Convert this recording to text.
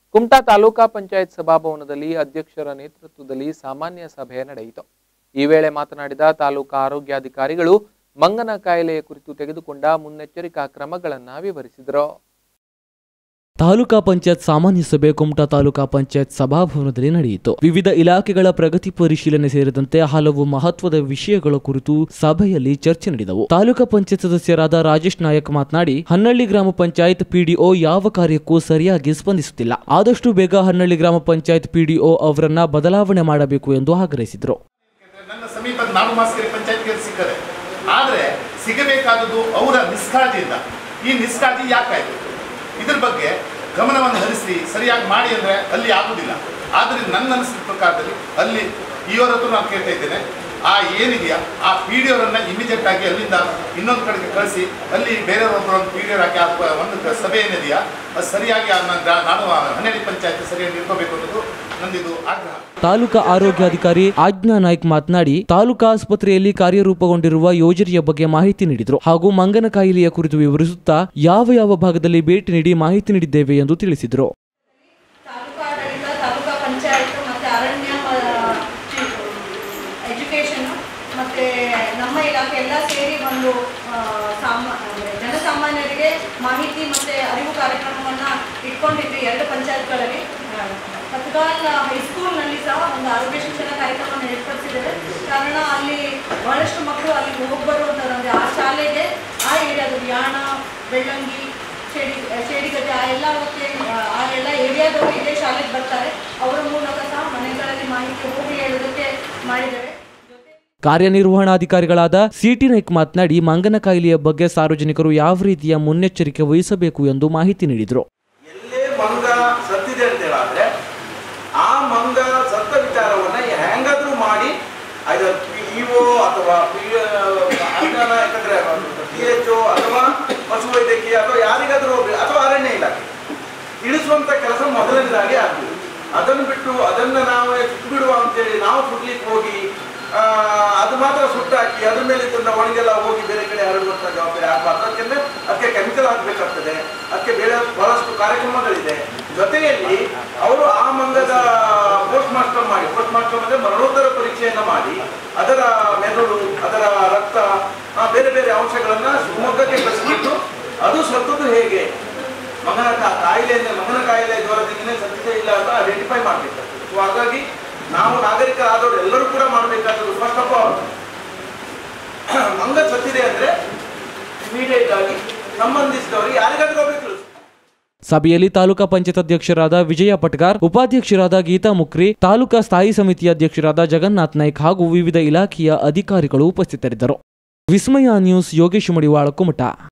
ಕುಮಟಾ ತಾಲೂಕಾ ಪಂಚಾಯತ್ ಸಭಾಭವನದಲ್ಲಿ ಅಧ್ಯಕ್ಷರ ನೇತೃತ್ವದಲ್ಲಿ ಸಾಮಾನ್ಯ ಸಭೆ ನಡೆಯಿತು ಈ ವೇಳೆ ಮಾತನಾಡಿದ ತಾಲೂಕಾ ಆರೋಗ್ಯಾಧಿಕಾರಿಗಳು ಮಂಗನ ಕಾಯಿಲೆಯ ಕುರಿತು ತೆಗೆದುಕೊಂಡ ಮುನ್ನೆಚ್ಚರಿಕಾ ಕ್ರಮಗಳನ್ನು ವಿವರಿಸಿದರು ತಾಲೂಕಾ ಪಂಚಾಯತ್ ಸಾಮಾನ್ಯ ಸಭೆ ಕುಮಟಾ ತಾಲೂಕಾ ಪಂಚಾಯತ್ ಸಭಾಭವನದಲ್ಲಿ ನಡೆಯಿತು ವಿವಿಧ ಇಲಾಖೆಗಳ ಪ್ರಗತಿ ಪರಿಶೀಲನೆ ಸೇರಿದಂತೆ ಹಲವು ಮಹತ್ವದ ವಿಷಯಗಳ ಕುರಿತು ಸಭೆಯಲ್ಲಿ ಚರ್ಚೆ ನಡೆದವು ತಾಲೂಕಾ ಪಂಚಾಯತ್ ಸದಸ್ಯರಾದ ರಾಜೇಶ್ ನಾಯಕ್ ಮಾತನಾಡಿ ಹನ್ನಳ್ಳಿ ಗ್ರಾಮ ಪಂಚಾಯತ್ ಪಿಡಿಒ ಯಾವ ಕಾರ್ಯಕ್ಕೂ ಸರಿಯಾಗಿ ಸ್ಪಂದಿಸುತ್ತಿಲ್ಲ ಆದಷ್ಟು ಬೇಗ ಹನ್ನಳ್ಳಿ ಗ್ರಾಮ ಪಂಚಾಯತ್ ಪಿಡಿಒ ಅವರನ್ನ ಬದಲಾವಣೆ ಮಾಡಬೇಕು ಎಂದು ಆಗ್ರಹಿಸಿದರು ನನ್ನ ಸಮೀಪದ ನಾಡು ಮಾಸ್ಕರಿ ಪಂಚಾಯತ್ಗೆ ಸಿಕ್ಕದೆ ಆದರೆ ಸಿಗಬೇಕಾದದ್ದು ಅವರ ನಿಷ್ಕಾಳಜಿಯಿಂದ ಈ ನಿಷ್ಕಾಳಜಿ ಯಾಕಾಯ್ತು ಇದ್ರ ಬಗ್ಗೆ ಗಮನವನ್ನು ಹರಿಸಿ ಸರಿಯಾಗಿ ಮಾಡಿ ಅಂದರೆ ಅಲ್ಲಿ ಆಗುವುದಿಲ್ಲ ಆದ್ದರಿಂದ ನನ್ನ ಅನಿಸಿದ ಪ್ರಕಾರದಲ್ಲಿ ಅಲ್ಲಿ ಇವರ ಹತ್ರ ನಾನು ಕೇಳ್ತಾ ಇದ್ದೇನೆ ಆ ಏನಿದೆಯಾ ಆ ಪಿ ಡಿ ಅವರನ್ನು ಇಮಿಡಿಯೇಟ್ ಆಗಿ ಅಲ್ಲಿಂದ ಇನ್ನೊಂದು ಕಡೆಗೆ ಕಳಿಸಿ ಅಲ್ಲಿ ಬೇರೆಯವರೊಬ್ಬರು ಒಂದು ಪಿ ಡಿ ಹಾಕಿ ಆ ಒಂದು ಕ- ಸಭೆ ಏನಿದೆಯಾ ಅದು ಸರಿಯಾಗಿ ಆ ನನ್ನ ಗ್ರಾ- ನಾನು ಹನ್ನೆರಡು ಪಂಚಾಯತ್ ಸರಿಯಾಗಿ ಇಟ್ಕೋಬೇಕು ಅನ್ನೋದು ನಂದಿದು ಆಗ್ರಹ ತಾಲೂಕಾ ಆರೋಗ್ಯಾಧಿಕಾರಿ ಆಜ್ಞಾ ನಾಯ್ಕ್ ಮಾತನಾಡಿ ತಾಲೂಕಾ ಆಸ್ಪತ್ರೆಯಲ್ಲಿ ಕಾರ್ಯರೂಪಗೊಂಡಿರುವ ಯೋಜನೆಯ ಬಗ್ಗೆ ಮಾಹಿತಿ ನೀಡಿದರು ಹಾಗೂ ಮಂಗನ ಕಾಯಿಲೆಯ ಕುರಿತು ವಿವರಿಸುತ್ತಾ ಯಾವ ಯಾವ ಭಾಗದಲ್ಲಿ ಭೇಟಿ ನೀಡಿ ಮಾಹಿತಿ ನೀಡಿದ್ದೇವೆ ಎಂದು ತಿಳಿಸಿದರು ತಾಲೂಕು ಆಡಳಿತ ತಾಲೂಕಾ ಪಂಚಾಯತ್ ಮತ್ತು ಅರಣ್ಯ ಎಜುಕೇಷನ್ ಮತ್ತು ನಮ್ಮ ಇಲಾಖೆ ಎಲ್ಲ ಸೇರಿ ಒಂದು ಆ, ಸಾಮ ಅಂದ್ರೆ ಜನಸಾಮಾನ್ಯರಿಗೆ ಮಾಹಿತಿ ಮತ್ತು ಅರಿವು ಕಾರ್ಯಕ್ರಮವನ್ನು ಇಟ್ಕೊಂಡಿದ್ವಿ ಎರಡು ಪಂಚಾಯತ್ಗಳಲ್ಲಿ ಆ, ಪತ್ಗಾಲ್ ಹೈಸ್ಕೂಲ್ನಲ್ಲಿ ಸಹ ಒಂದು ಆರೋಗ್ಯ ಶಿಕ್ಷಣ ಕಾರ್ಯಕ್ರಮವನ್ನು ಏರ್ಪಡಿಸಿದ್ದೇವೆ ಕಾರಣ ಅಲ್ಲಿ ಬಹಳಷ್ಟು ಮಕ್ಕಳು ಅಲ್ಲಿಗೆ ಹೋಗಿ ಬರುವಂಥದ್ದು ಆ ಶಾಲೆಗೆ ಆ ಏರಿಯಾದಲ್ಲಿ ಯಾಣ ಬೆಳ್ಳಂಗಿ ಚೇಡಿ ಚೇಡಿಗದ್ದೆ ಆ ಎಲ್ಲ ಅವಕ್ಕೆ ಆ ಎಲ್ಲ ಏರಿಯಾದವರು ಇದೇ ಶಾಲೆಗೆ ಬರ್ತಾರೆ ಅವರ ಮೂಲಕ ಸಹ ಮನೆಗಳಲ್ಲಿ ಮಾಹಿತಿ ಹೋಗಿ ಹೇಳೋದಕ್ಕೆ ಮಾಡಿದ್ದೇವೆ ಜೊತೆ ಕಾರ್ಯನಿರ್ವಹಣಾಧಿಕಾರಿಗಳಾದ ಸಿಟಿ ನಾಯ್ಕ್ ಮಾತನಾಡಿ ಮಂಗನ ಕಾಯಿಲೆಯ ಬಗ್ಗೆ ಸಾರ್ವಜನಿಕರು ಯಾವ ರೀತಿಯ ಮುನ್ನೆಚ್ಚರಿಕೆ ವಹಿಸಬೇಕು ಎಂದು ಮಾಹಿತಿ ನೀಡಿದರು ಎಲ್ಲೇ ಮಂಗ ಸತ್ತಿದೆ ಅಂತ ಹೇಳಾದ್ರೆ ಆ ಮಂಗ ಸತ್ತ ವಿಚಾರವನ್ನ ಹೆಂಗಾದ್ರೂ ಮಾಡಿ ಅದು ಇಒ ಅಥವಾ ಪಿ ಅಜ್ಞಾನ ಯಾಕಂದ್ರೆ ಪಿ ಎಚ್ ಅಥವಾ ಪಶುವೈದ್ಯಕೀಯ ಅಥವಾ ಯಾರಿಗಾದ್ರೂ ಒಬ್ರು ಅಥವಾ ಅರಣ್ಯ ಇಲಾಖೆ ಇಳಿಸುವಂತ ಕೆಲಸ ಮೊದಲನೇದಾಗಿ ಆಗ್ತದೆ ಅದನ್ನು ಬಿಟ್ಟು ಅದನ್ನ ನಾವು ಸುಟ್ಟು ಬಿಡುವ ಅಂತೇಳಿ ನಾವು ಸುಡ್ಲಿಕ್ಕೆ ಹೋಗಿ ಆ, ಅದು ಮಾತ್ರ ಸುಟ್ಟಾಕಿ ಅದ್ರ ಮೇಲೆ ಇದ್ದಂತ ಒಣಗೆಲ್ಲ ಹೋಗಿ ಬೇರೆ ಕಡೆ ಹರಡುವಂತ ಜವಾಬ್ದಾರಿ ಆಗಬಾರ್ದು ಅದಕ್ಕೆ ಅದಕ್ಕೆ ಕೆಮಿಕಲ್ ಹಾಕಬೇಕಾಗ್ತದೆ ಅದಕ್ಕೆ ಬೇರೆ ಬಹಳಷ್ಟು ಕಾರ್ಯಕ್ರಮಗಳಿದೆ ಜೊತೆಯಲ್ಲಿ ಅವರು ಆ ಮಂಗದ ಪೋಸ್ಟ್ ಮಾಸ್ಟರ್ ಮಾಡಿ ಪೋಸ್ಟ್ ಮಾಸ್ಟರ್ ಅಂದ್ರೆ ಮರಣೋತ್ತರ ಪರೀಕ್ಷೆಯನ್ನ ಮಾಡಿ ಅದರ ಮೆದುಳು ಅದರ ರಕ್ತ ಆ, ಬೇರೆ ಬೇರೆ ಅಂಶಗಳನ್ನ ಶಿವಮೊಗ್ಗಕ್ಕೆ ಕಳಿಸ್ಬಿಟ್ಟು ಅದು ಸತ್ತದ್ದು ಹೇಗೆ ಮಗನ ಕಾ- ಕಾಯಿಲೆಯಿಂದ ಮಗನ ಕಾಯಿಲೆ ಜ್ವರದಿಂದಲೇ ಸತ್ಯ ಇಲ್ಲ ಅಂತ ಐಡೆಂಟಿಫೈ ಮಾಡಬೇಕು ಸೊ ಹಾಗಾಗಿ ನಾವು ನಾಗರಿಕರಾದವರು ಎಲ್ಲರೂ ಕೂಡ ಮಾಡಬೇಕಾದದ್ದು ಫಸ್ಟ್ ಆಫ್ ಆಲ್ ಮಂಗ ಸತ್ತಿದೆ ಅಂದ್ರೆ ಇಮಿಡಿಯೇಟ್ ಆಗಿ ಸಂಬಂಧಿಸಿದವರಿಗೆ ಯಾರಿಗಾದ್ರೂ ಒಬ್ಬರಿಗೆ ತಿಳಿಸಿ ಸಭೆಯಲ್ಲಿ ತಾಲೂಕಾ ಪಂಚಾಯತ್ ಅಧ್ಯಕ್ಷರಾದ ವಿಜಯ ಪಟ್ಗಾರ್ ಉಪಾಧ್ಯಕ್ಷರಾದ ಗೀತಾ ಮುಕ್ರಿ ತಾಲೂಕಾ ಸ್ಥಾಯಿ ಸಮಿತಿ ಅಧ್ಯಕ್ಷರಾದ ಜಗನ್ನಾಥ್ ನಾಯ್ಕ್ ಹಾಗೂ ವಿವಿಧ ಇಲಾಖೆಯ ಅಧಿಕಾರಿಗಳು ಉಪಸ್ಥಿತರಿದ್ದರು ವಿಸ್ಮಯ ನ್ಯೂಸ್ ಯೋಗೇಶ್ ಮಡಿವಾಳ ಕುಮಟ